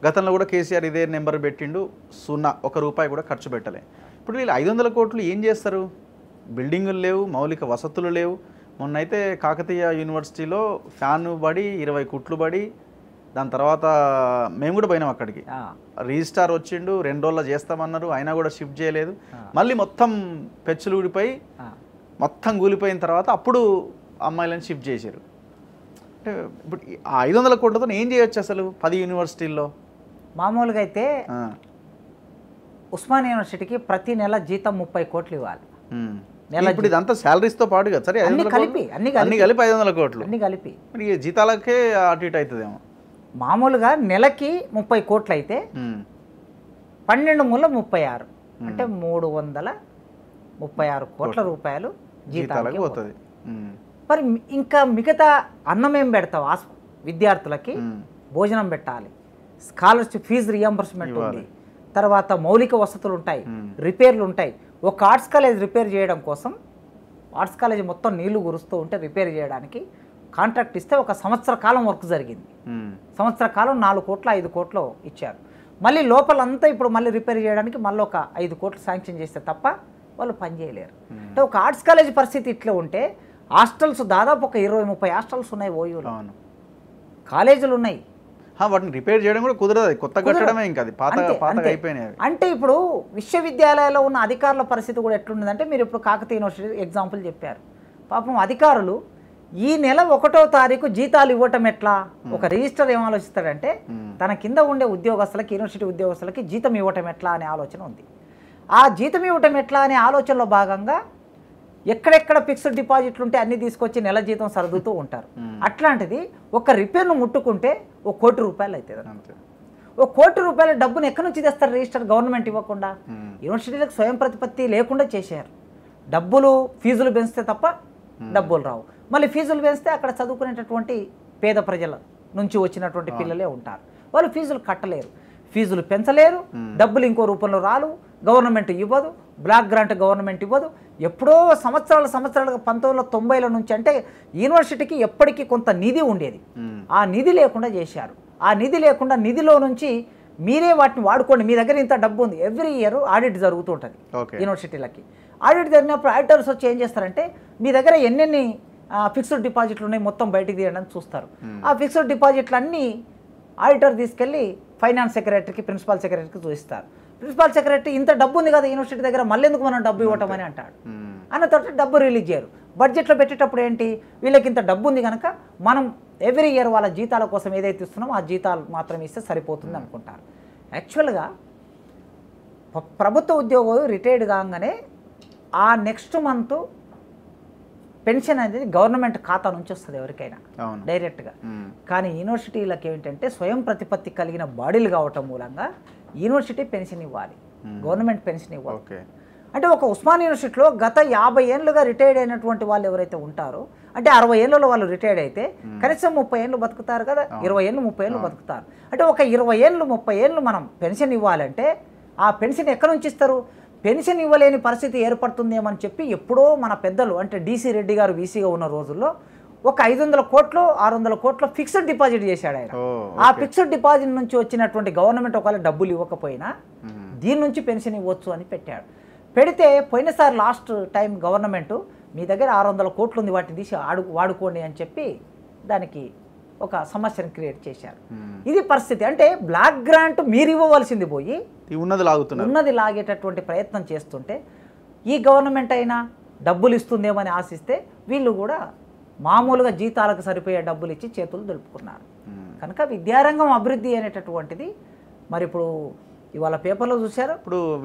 గతంలో కూడా కేసీఆర్ ఇదే నెంబర్ పెట్టిండు సున్నా ఒక రూపాయి కూడా ఖర్చు పెట్టలే ఇప్పుడు వీళ్ళు ఐదు వందల కోట్లు ఏం చేస్తారు బిల్డింగులు లేవు మౌలిక వసతులు లేవు మొన్నైతే కాకతీయ యూనివర్సిటీలో ఫ్యాన్ పడి ఇరవై కుట్లు పడి దాని తర్వాత మేము కూడా పోయినాం అక్కడికి ఆ, రిజిస్టార్ వచ్చిండు రెండు రోజుల్లో చేస్తామన్నారు అయినా కూడా షిఫ్ట్ చేయలేదు ఆ. మళ్ళీ మొత్తం పెచ్చులు ఊడిపోయి ఆ. మొత్తం కూలిపోయిన తర్వాత అప్పుడు అమ్మాయిలను షిఫ్ట్ చేశారు అంటే ఇప్పుడు ఈ ఆ ఐదు వందల కోట్లతో ఏం చేయొచ్చు అసలు పది యూనివర్సిటీల్లో మామూలుగా అయితే ఆ, ఉస్మాన్ యూనివర్సిటీకి ప్రతి నెల జీతం ముప్పై కోట్లు ఇవ్వాలి ఉమ్. నెల ఇప్పుడు ఇదంతా శాలరీస్తో పాటు కదా సరే ఐదు అన్ని వందల కలిపి, కోట్లు? అన్ని కలిపి. అన్ని కలిపి ఐదు వందల కోట్లు అన్ని కలిపి మరి ఈ జీతాలకే అటు ఇటు అవుతుందేమో మామూలుగా నెలకి ముప్పై కోట్లు అయితే ఉమ్. పన్నెండు మూల ముప్పై ఆరు అంటే మూడు వందల ముప్పై ఆరు కోట్ల రూపాయలు జీతాలకు జీతాలకి పోతుంది ఉమ్. మరి మి- ఇంకా మిగతా అన్నం ఏం పెడతావు ఆస్ విద్యార్థులకి ఉమ్. భోజనం పెట్టాలి స్కాలర్షిప్ ఫీజు రియంబర్స్మెంట్ ఉంది తర్వాత మౌలిక వసతులు ఉంటాయి మ్మ్. రిపేర్లు ఉంటాయి ఒక ఆర్ట్స్ కాలేజ్ రిపేర్ చేయడం కోసం ఆర్ట్స్ కాలేజ్ మొత్తం నీళ్లు కురుస్తూ ఉంటే రిపేర్ చేయడానికి కాంట్రాక్ట్ ఇస్తే ఒక సంవత్సర కాలం వర్క్ జరిగింది ఉమ్. సంవత్సర కాలం నాలుగు కోట్ల ఐదు కోట్లు ఇచ్చారు మళ్ళీ లోపలంతా ఇప్పుడు మళ్ళీ రిపేర్ చేయడానికి మళ్ళీ ఒక ఐదు కోట్లు శాంక్షన్ చేస్తే తప్ప వాళ్ళు పని చేయలేరు అంటే ఒక ఆర్ట్స్ కాలేజ్ పరిస్థితి ఇట్లా ఉంటే హాస్టల్స్ దాదాపు ఒక ఇరవై ముప్పై హాస్టల్స్ ఉన్నాయి ఓయూలో అవును కాలేజీలు ఉన్నాయి ఆ, వాటిని రిపేర్ చేయడం కూడా కుదరదు అది కొత్త కట్టడమే ఇంకా అది పాత అంతే, పాతగా అంతే. అయిపోయినాయి అవి అంటే ఇప్పుడు విశ్వవిద్యాలయాల్లో ఉన్న అధికారుల పరిస్థితి కూడా ఎట్లుందంటే మీరు ఇప్పుడు కాకతీయ యూనివర్సిటీ ఎగ్జాంపుల్ చెప్పారు పాపం అధికారులు ఈ నెల ఒకటో తారీఖు జీతాలు ఇవ్వటం ఎట్లా ఒక రిజిస్టర్ ఏం ఆలోచిస్తాడంటే మ్మ్. తన కింద ఉండే ఉద్యోగస్తులకి యూనివర్సిటీ ఉద్యోగస్తులకి జీతం ఇవ్వటం ఎట్లా అనే ఆలోచన ఉంది ఆ జీతం ఇవ్వటం ఎట్లా అనే ఆలోచనలో భాగంగా ఎక్కడెక్కడ ఫిక్స్డ్ డిపాజిట్లు ఉంటే అన్ని తీసుకొచ్చి నెల జీతం సర్దుతూ ఉంటారు అట్లాంటిది ఒక రిపేర్ను ముట్టుకుంటే ఒక కోటి రూపాయలు అవుతుంది అంతే ఓ కోటి రూపాయల డబ్బును ఎక్కడి నుంచి తెస్తారు రిజిస్టర్ గవర్నమెంట్ ఇవ్వకుండా మ్మ్. యూనివర్సిటీలకు స్వయం ప్రతిపత్తి లేకుండా చేశారు డబ్బులు ఫీజులు పెంచితే తప్ప డబ్బులు రావు మళ్ళీ ఫీజులు పెంచితే అక్కడ చదువుకునేటటువంటి పేద ప్రజల నుంచి వచ్చినటువంటి పిల్లలే ఉంటారు వాళ్ళు ఫీజులు కట్టలేరు ఫీజులు పెంచలేరు డబ్బులు ఇంకో రూపంలో రాలు గవర్నమెంట్ ఇవ్వదు బ్లాక్ గ్రాంట్ గవర్నమెంట్ ఇవ్వదు ఎప్పుడో సంవత్సరాల సంవత్సరాలుగా పంతొమ్మిది వందల తొంభైల నుంచి అంటే యూనివర్సిటీకి ఎప్పటికీ కొంత నిధి ఉండేది మ్మ్. ఆ నిధి లేకుండా చేశారు ఆ నిధి లేకుండా నిధిలో నుంచి మీరే వాటిని వాడుకోండి మీ దగ్గర ఇంత డబ్బు ఉంది ఎవ్రీ ఇయర్ ఆడిట్ జరుగుతూ ఉంటుంది ఓకే యూనివర్సిటీలకి ఆడిట్ జరిగినప్పుడు ఆడిటర్స్ వచ్చి ఏం చేస్తారంటే మీ దగ్గర ఎన్నెన్ని ఫిక్స్డ్ డిపాజిట్లు ఉన్నాయి మొత్తం బయటికి తీయండి అని చూస్తారు ఆ ఫిక్స్డ్ డిపాజిట్లు అన్నీ ఆడిటర్ తీసుకెళ్ళి ఫైనాన్స్ సెక్రటరీకి ప్రిన్సిపాల్ సెక్రటరీకి చూపిస్తారు ప్రిన్సిపాల్ సెక్రటరీ ఇంత డబ్బు ఉంది కదా యూనివర్సిటీ దగ్గర మళ్ళీ ఎందుకు మనం డబ్బు ఇవ్వటం అని అంటాడు మ్మ్. అన్న తర్వాత డబ్బు రిలీజ్ చేయరు బడ్జెట్లో పెట్టేటప్పుడు ఏంటి వీళ్ళకి ఇంత డబ్బు ఉంది కనుక మనం ఎవ్రీ ఇయర్ వాళ్ళ జీతాల కోసం ఏదైతే ఇస్తున్నామో ఆ జీతాలు మాత్రం ఇస్తే సరిపోతుంది అనుకుంటారు యాక్చువల్గా ప- ప్రభుత్వ ఉద్యోగం రిటైర్డ్ కాగానే ఆ నెక్స్ట్ మంత్ పెన్షన్ అనేది గవర్నమెంట్ ఖాతా నుంచి వస్తుంది ఎవరికైనా అవును డైరెక్ట్గా మ్మ్. కానీ యూనివర్సిటీలకు ఏమిటంటే స్వయం ప్రతిపత్తి కలిగిన బాడీలు కావటం మూలంగా యూనివర్సిటీ పెన్షన్ ఇవ్వాలి గవర్నమెంట్ పెన్షన్ ఇవ్వాలి ఓకే అంటే ఒక ఉస్మాన్ యూనివర్సిటీలో గత యాభై ఏళ్ళుగా రిటైర్డ్ అయినటువంటి వాళ్ళు ఎవరైతే ఉంటారో అంటే అరవై ఏళ్ళలో వాళ్ళు రిటైర్డ్ అయితే కనీసం ముప్పై ఏళ్ళు బతుకుతారు కదా ఇరవై ఏళ్ళు ముప్పై ఏళ్ళు బతుకుతారు అంటే ఒక ఇరవై ఏళ్ళు ముప్పై ఏళ్ళు మనం పెన్షన్ ఇవ్వాలంటే ఆ పెన్షన్ ఎక్కడి నుంచి ఇస్తారు పెన్షన్ ఇవ్వలేని పరిస్థితి ఏర్పడుతుందేమని చెప్పి ఎప్పుడో మన పెద్దలు అంటే డీసీ రెడ్డి గారు వీసీగా ఉన్న రోజుల్లో ఒక ఐదు వందల కోట్లు ఆరు వందల కోట్లు ఫిక్స్డ్ డిపాజిట్ చేశాడు ఆయన ఓ ఆ ఫిక్స్డ్ డిపాజిట్ నుంచి వచ్చినటువంటి గవర్నమెంట్ ఒకవేళ డబ్బులు ఇవ్వకపోయినా మ్మ్. దీని నుంచి పెన్షన్ ఇవ్వచ్చు అని పెట్టాడు పెడితే పోయినసారి లాస్ట్ టైం గవర్నమెంట్ మీ దగ్గర ఆరు వందల కోట్లు ఉంది వాటిని తీసి ఆడు వాడుకోండి అని చెప్పి దానికి ఒక సమస్యను క్రియేట్ చేశారు మ్మ్. ఇది పరిస్థితి అంటే బ్లాక్ గ్రాంట్ మీరు ఇవ్వవలసింది పోయి ఈ ఉన్నది లాగుతున్నారు ఉన్నది లాగేటటువంటి ప్రయత్నం చేస్తుంటే ఈ గవర్నమెంట్ అయినా డబ్బులు ఇస్తుందేమని ఆశిస్తే వీళ్ళు కూడా మామూలుగా జీతాలకు సరిపోయే డబ్బులు ఇచ్చి చేతులు దులుపుకున్నారు మ్మ్. కనుక విద్యారంగం అభివృద్ధి అనేటటువంటిది మరి ఇప్పుడు ఇవాళ పేపర్లో చూశారు ఇప్పుడు